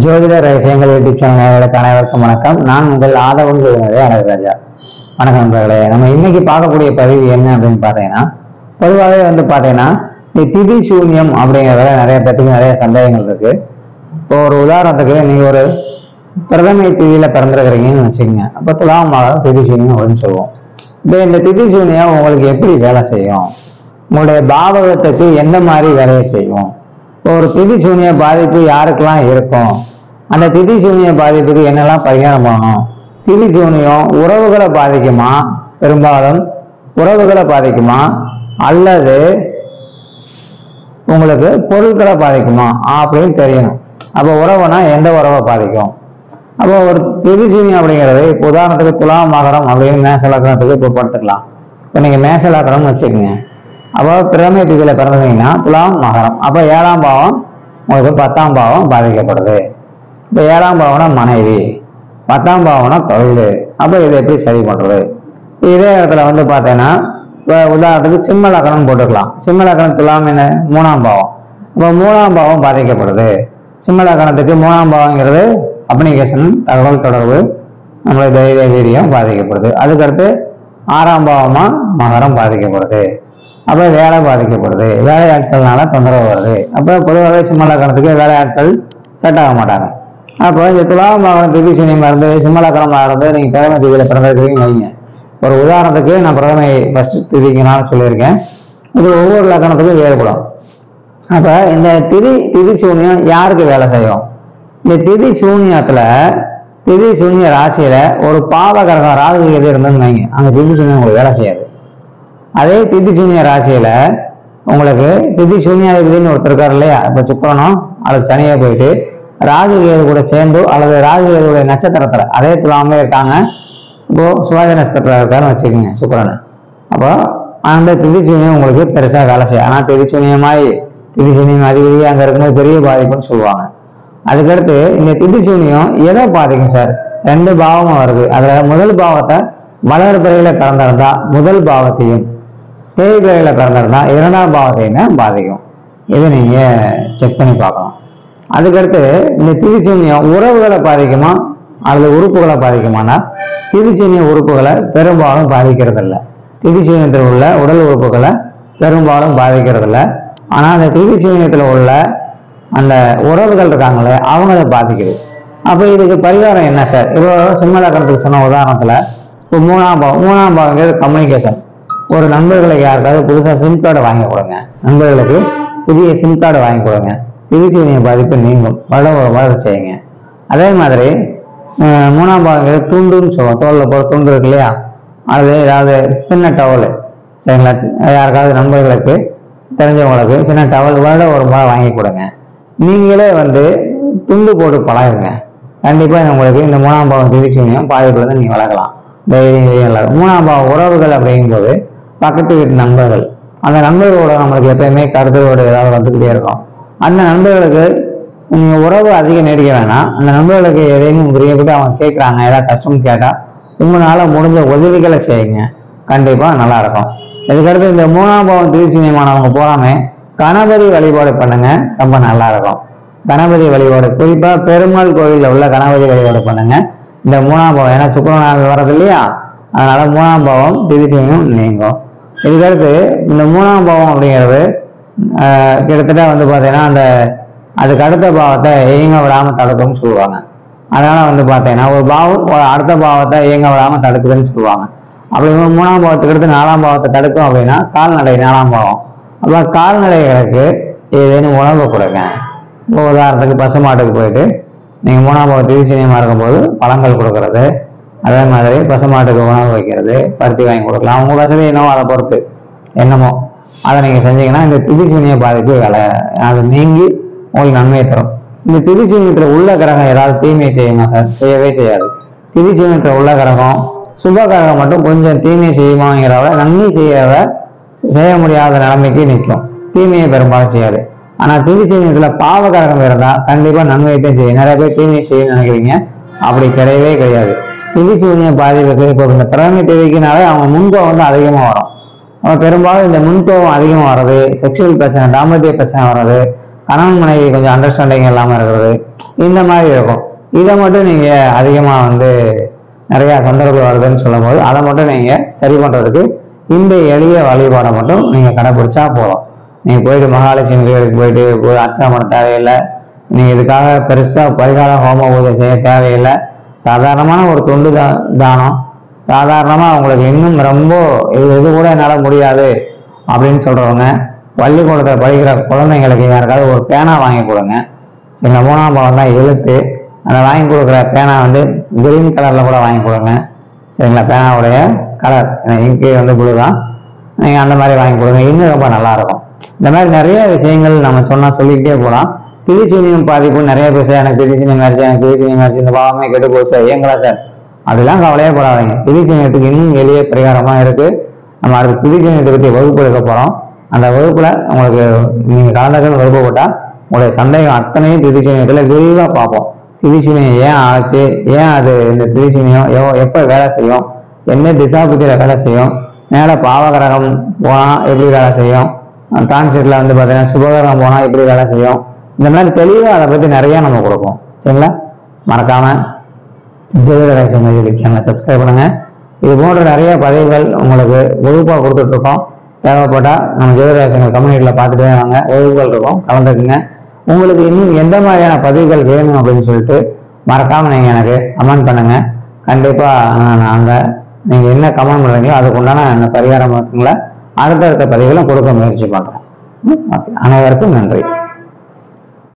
ஜோதிட ரகசியங்கள் YouTube channel நேயர்களுக்கு அனைவருக்கும் வணக்கம் நான் உங்கள் ஆதவன் ஜோதிடரே அழகராஜா வணக்கம் நண்பர்களே நம்ம இன்னைக்கு பார்க்கக்கூடிய பதிவு என்ன அப்படின்னு பார்த்தீங்கன்னா பொதுவாகவே வந்து பார்த்தீங்கன்னா இந்த திதி சூன்யம் அப்படிங்கிறதுல நிறைய பேத்துக்கு நிறைய சந்தேகங்கள் இருக்கு இப்போ ஒரு உதாரணத்துக்கு நீங்க ஒரு பிரதமை திதியில பிறந்திருக்கிறீங்கன்னு வச்சுக்கோங்க அப்போ துலாமாக திதி சூன்யம் அப்படின்னு சொல்லுவோம் இப்போ இந்த திதி சூன்யம் உங்களுக்கு எப்படி வேலை செய்யும் உங்களுடைய பாவகத்துக்கு எந்த மாதிரி வேலையை செய்யும் இப்போ ஒரு திதி சூன்ய பாதிப்பு யாருக்கெல்லாம் இருக்கும் அந்த திதி சூன்ய பாதிப்புக்கு என்னெல்லாம் பரிகாரம் பண்ணணும் திதி சூன்யம் உறவுகளை பாதிக்குமா பெரும்பாலும் உறவுகளை பாதிக்குமா அல்லது உங்களுக்கு பொருட்களை பாதிக்குமா அப்படின்னு தெரியணும் அப்போ உறவுனா எந்த உறவை பாதிக்கும் அப்போ ஒரு திரிசீனி அப்படிங்கிறது இப்போ உதாரணத்துக்கு துலாம் மகரம் அப்படின்னு மேச லக்கணத்துக்கு இப்போ படுத்துக்கலாம் இப்போ நீங்கள் மேச லக்கணம்னு வச்சுக்கோங்க அப்போ பிரமை திதியில் பிறந்தீங்கன்னா துலாம் மகரம் அப்போ ஏழாம் பாவம் உங்களுக்கு பத்தாம் பாவம் பாதிக்கப்படுது இப்போ ஏழாம் பாவம்னா மனைவி பத்தாம் பாவம்னா தொழில் அப்போ இதை எப்படி சரி பண்ணுறது இதே இடத்துல வந்து பார்த்தீங்கன்னா இப்போ உதாரணத்துக்கு சிம்ம லக்கணம் போட்டுக்கலாம் சிம்ம லக்கணம் துலாம் என்ன மூணாம் பாவம் இப்போ மூணாம் பாவம் பாதிக்கப்படுது சிம்ம லக்கணத்துக்கு மூணாம் பாவங்கிறது கம்யூனிகேஷன் தகவல் தொடர்பு நம்மளுடைய தைரிய வீரியம் பாதிக்கப்படுது அதுக்கடுத்து ஆறாம் பாவமா மகரம் பாதிக்கப்படுது அப்போ வேலை பாதிக்கப்படுது வேலையாட்கள்னால தொந்தரவு வருது அப்போ பொதுவாகவே சிம்ம லக்கணத்துக்கு வேலையாட்கள் செட் ஆக மாட்டாங்க அப்போ இந்த துலாம் மகரம் திதி சூன்யமா இருந்து சிம்ம லக்கணமா இருந்து நீங்க பிரதம திதியில பிறந்திருக்கீங்கன்னு வைங்க ஒரு உதாரணத்துக்கு நான் பிரதமை ஃபர்ஸ்ட் திதிக்கு நான் சொல்லியிருக்கேன் இது ஒவ்வொரு லக்கணத்துக்கும் வேறுபடும் அப்ப இந்த திதி திதி சூன்யம் யாருக்கு வேலை செய்யும் இந்த திதி சூன்யத்துல திதி சூன்ய ராசியில ஒரு பாவ கிரகம் ராகு எது இருந்ததுன்னு வைங்க அந்த திதி சூன்யம் உங்களுக்கு வேலை செய்யாது அதே திதி சூன்ய ராசியில உங்களுக்கு திதி சூன்யாதிபதினு ஒருத்தர் இருக்காரு இல்லையா இப்ப சுக்கரனும் அல்லது சனியா போயிட்டு ராகு கேது கூட சேர்ந்து அல்லது ராகு கேதுடைய நட்சத்திரத்துல அதே துலாமே இருக்காங்க இப்போ சுவாதி நட்சத்திரத்துல இருக்காருன்னு வச்சுக்கோங்க சுக்கரன் அப்போ அந்த திதி சூன்யம் உங்களுக்கு பெருசா வேலை செய்யும் ஆனா திதி சூன்யமாய் திதி சூன்யம் அதிபதி அங்க இருக்கும்போது பெரிய பாதிப்புன்னு சொல்லுவாங்க அதுக்கடுத்து இந்த திதி சூன்யம் எதை பாதிக்கும் சார் ரெண்டு பாவமும் வருது அதுல முதல் பாவத்தை மலர் பிறையில பிறந்திருந்தா முதல் பாவத்தையும் தேய்பிறையில பிறந்திருந்தா இரண்டாம் பாவத்தையும் தான் பாதிக்கும் இதை நீங்க செக் பண்ணி பார்க்கலாம் அதுக்கடுத்து இந்த திதிசூன்யம் உறவுகளை பாதிக்குமா அல்லது உறுப்புகளை பாதிக்குமானா திதிசூன்ய உறுப்புகளை பெரும்பாலும் பாதிக்கிறது இல்லை திதிசூன்யத்தில் உள்ள உடல் உறுப்புகளை பெரும்பாலும் பாதிக்கிறது இல்லை ஆனா அந்த திதிசூன்யத்தில் உள்ள அந்த உறவுகள் இருக்காங்களே அவங்கள பாதிக்குது அப்போ இதுக்கு பரிகாரம் என்ன சார் இப்போ சிம்மலக்கணத்துக்கு சொன்ன உதாரணத்துல இப்போ மூணாம் பாவம் மூணாம் பாவங்கிறது கம்யூனிகேஷன் ஒரு நண்பர்களுக்கு யாருக்காவது புதுசாக சிம் கார்டு வாங்கி கொடுங்க நண்பர்களுக்கு புதிய சிம் கார்டு வாங்கி கொடுங்க திதிசூன்ய பாதிப்பு நீங்கும் வள வளர செய்யுங்க அதே மாதிரி அஹ், மூணாம் பாவங்கிறது துண்டுன்னு சொல்லுவோம் தோலில் போகிற துண்டு இருக்கு இல்லையா அது ஏதாவது சின்ன டவல் சரிங்களா யாருக்காவது நண்பர்களுக்கு தெரிஞ்சவங்களுக்கு சின்ன டவல் வருட ஒரு முறை வாங்கி கொடுங்க நீங்களே வந்து துண்டு போட்டு பழகுங்க கண்டிப்பா உங்களுக்கு இந்த மூணாம் பாவம் திதிசூன்யம் பாதிப்புலேருந்து நீங்க வளர்க்கலாம் தைரியம் தைரியம் வளரும். மூணாம் பாவம் உறவுகள் அப்படிங்கும்போது பக்கத்து வீட்டு நண்பர்கள் அந்த நண்பர்களோட நம்மளுக்கு எப்பயுமே கருத்துகளோட ஏதாவது வந்துக்கிட்டே இருக்கும் அந்த நண்பர்களுக்கு நீங்க உறவு அதிகம் நீடிக்க வேணாம் அந்த நண்பர்களுக்கு எதையும் புரியப்பட்டு அவங்க கேட்குறாங்க ஏதாவது கஷ்டம் கேட்டா உங்களால முடிஞ்ச உதவிகளை செய்யுங்க கண்டிப்பா நல்லா இருக்கும் இதுக்கடுத்து இந்த மூணாம் பாவம் திருச்சினியமானவங்க போகாம கணபதி வழிபாடு பண்ணுங்க ரொம்ப நல்லா இருக்கும் கணபதி வழிபாடு குறிப்பா பெருமாள் கோயில்ல உள்ள கணபதி வழிபாடு பண்ணுங்க இந்த மூணாம் பாவம் ஏன்னா சுக்கரநாள் வர்றது இல்லையா அதனால மூணாம் பாவம் திருச்சினியம் நீங்கும் இதுக்கடுத்து இந்த மூணாம் பாவம் அப்படிங்கிறது ஆஹ், கிட்டத்தட்ட வந்து பார்த்தீங்கன்னா அந்த அதுக்கு அடுத்த பாவத்தை இயங்க விடாம தடுக்கும்னு சொல்லுவாங்க அதனால வந்து பார்த்தீங்கன்னா ஒரு பாவம் ஒரு அடுத்த பாவத்தை இயங்க விடாம தடுக்குதுன்னு சொல்லுவாங்க அப்படி ஒரு மூணாம் பாவத்துக்கு அடுத்து நாலாம் பாவத்தை தடுக்கும் அப்படின்னா கால்நடை நாலாம் பாவம் அப்போ கால்நடைகளுக்கு ஏதேனும் உணவு கொடுங்க இப்போ உதாரணத்துக்கு பசு மாட்டுக்கு போயிட்டு நீங்கள் மூணாம் பாவம் திருச்சினியமாக இருக்கும்போது பழங்கள் கொடுக்கறது அதே மாதிரி பசு மாட்டுக்கு உணவு வைக்கிறது பருத்தி வாங்கி கொடுக்கலாம் உங்க வசதி என்னவோ அதை பொறுத்து என்னமோ அதை நீங்கள் செஞ்சீங்கன்னா இந்த திதிசூனிய பாதிப்பு வேலை அது நீங்கி உங்களுக்கு நன்மையை தரும் இந்த திதிசூனியத்தில் உள்ள கிரகம் ஏதாவது தீமை செய்யுமா சார் செய்யவே செய்யாது திதிசூனியத்தில் உள்ள கிரகம் சுப கிரகம் மட்டும் கொஞ்சம் தீமை செய்யுமாங்கிறத நன்மை செய்யறத செய்ய முடியாத நிலைமைக்கு நிற்கும் தீமையை பெரும்பாலும் செய்யாது ஆனா திதிசூனியத்துல பாவ கிரகம் இருந்தா கண்டிப்பா நன்மையத்தையும் செய்யும் நிறைய பேர் தீமையை செய்ய நினைக்கிறீங்க அப்படி கிடையவே கிடையாது திதிசூனிய பாதிப்புக்கு இப்போ இந்த பிறமை தேதிக்குனாலே அவங்க முன்கோவம் வந்து அதிகமா வரும் அவன் பெரும்பாலும் இந்த முன்கோபம் அதிகமாக வர்றது செக்ஷுவல் பிரச்சனை தாம்பத்திய பிரச்சனை வர்றது கணவன் மனைவி கொஞ்சம் அண்டர்ஸ்டாண்டிங் இல்லாமல் இருக்கிறது இந்த மாதிரி இருக்கும் இதை மட்டும் நீங்க அதிகமா வந்து நிறைய தொந்தரவுகள் வருதுன்னு சொல்லும்போது அதை மட்டும் நீங்க சரி பண்றதுக்கு இந்த எளிய வழிபாடை மட்டும் நீங்க கடைபிடிச்சா போதும் நீங்க போயிட்டு மகாலட்சுமி கோயிலுக்கு போயிட்டு போய் அர்ச்சனை பண்ண தேவையில்லை நீங்க இதுக்காக பெருசா பரிகார ஹோம பூஜை செய்ய தேவையில்லை சாதாரணமான ஒரு துண்டு தா- தானம் சாதாரணமா உங்களுக்கு இன்னும் ரொம்ப இது இது கூட என்னால முடியாது அப்படின்னு சொல்றவங்க பள்ளிக்கூடத்தில் படிக்கிற குழந்தைங்களுக்கு யாருக்காவது ஒரு பேனா வாங்கி கொடுங்க சின்ன மூணாம் பாவம் தான் எழுத்து அந்த வாங்கி கொடுக்குற பேனா வந்து கிரீன் கலர்ல கூட வாங்கி கொடுங்க சரிங்களா பேனாவுடைய கலர் இங்கு வந்து ப்ளூ தான் நீங்க அந்த மாதிரி வாங்கி கொடுங்க இன்னும் ரொம்ப நல்லா இருக்கும் இந்த மாதிரி நிறைய விஷயங்கள் நம்ம சொன்னா சொல்லிக்கிட்டே போகலாம் திருச்சினியம் பாதிப்பு நிறைய பேர் சார் எனக்கு திருச்சினியம் ஆயிடுச்சு எனக்கு திருச்சினியம் ஆயிடுச்சு இந்த பாவமே கெட்டு போச்சு ஏங்களா சார் அதெல்லாம் கவலையே படாதீங்க திருச்சினியத்துக்கு இன்னும் எளிய பரிகாரமா இருக்கு நம்ம அடுத்து திருச்சினியத்தை பற்றி வகுப்பு எடுக்க போறோம் அந்த வகுப்புல உங்களுக்கு நீங்க கலந்துக்கன்னு வகுப்பு போட்டா உங்களுடைய சந்தேகம் அத்தனையும் திருச்சினியத்துல விரிவா பார்ப்போம் திருச்சினியம் ஏன் ஆச்சு ஏன் அது இந்த திருச்சினியம் எவ- எப்ப வேலை செய்யும் என்ன திசாபுத்தியில வேலை செய்யும் மேல பாவகிரகம் போனா எப்படி வேலை செய்யும் டிரான்சிட்ல வந்து பாத்தீங்கன்னா சுபகிரகம் போனா எப்படி வேலை செய்யும் இந்த மாதிரி தெளிவா அதை பத்தி நிறைய நம்ம கொடுப்போம் சரிங்களா மறக்காம ஜோதிட ரகசியம் யூடியூப் சேனலை சப்ஸ்கிரைப் பண்ணுங்க இது போன்ற நிறைய பதிவுகள் உங்களுக்கு வகுப்பாக கொடுத்துட்டு இருக்கோம் தேவைப்பட்டா நம்ம ஜோதிட ரகசியங்கள் கம்யூனிட்டியில் பார்த்துட்டே வாங்க வகுப்புகள் இருக்கும் கலந்துக்குங்க உங்களுக்கு இன்னும் எந்த மாதிரியான பதிவுகள் வேணும் அப்படின்னு சொல்லிட்டு மறக்காம நீங்க எனக்கு கமெண்ட் பண்ணுங்க கண்டிப்பா நான் அங்க நீங்க என்ன கமெண்ட் பண்றீங்களோ அதுக்கு உண்டான அந்த பரிகாரம் இருக்குங்களா அடுத்தடுத்த பதிவுகளை கொடுக்க முயற்சி பண்றேன் ம், okay. அனைவருக்கும் நன்றி